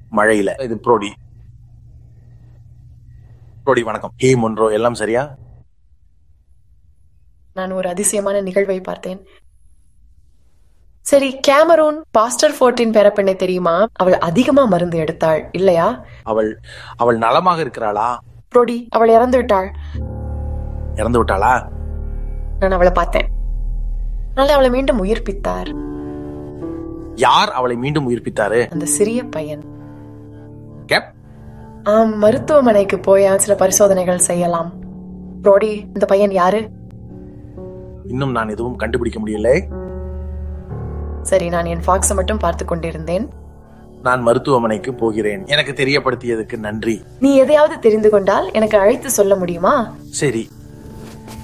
மழையில இது ப்ரோடி ப்ரோடி வணக்கம் ஹே முன்ரோ எல்லாம் சரியா நான் ஒரு அதிசயமான நிகழ்வை பார்த்தேன் சரி கேமரூன் பாஸ்டர் ஃபோர்டின் பேரப்பெண்ணை தெரியுமா அவள் அதிகமா மருந்து எடுத்தாள் இல்லையா அவள் அவள் நலமாக இருக்கிறாளா புரோடி அவள் இறந்து விட்டாள் இறந்து விட்டாளா நான் அவளை பார்த்தேன் அதனால அவளை மீண்டும் உயிர்ப்பித்தார் யார் அவளை மீண்டும் உயிர்ப்பித்தாரு அந்த சிறிய பையன் கேப் ஆம் மருத்துவமனைக்கு போய் சில பரிசோதனைகள் செய்யலாம் புரோடி இந்த பையன் யாரு இன்னும் நான் எதுவும் கண்டுபிடிக்க முடியலை சரி நான் என் ஃபாக்ஸை மட்டும் பார்த்து கொண்டிருந்தேன் நான் மருத்துவமனைக்கு போகிறேன் எனக்கு தெரியப்படுத்தியதுக்கு நன்றி நீ எதையாவது தெரிந்து கொண்டால் எனக்கு அழைத்து சொல்ல முடியுமா சரி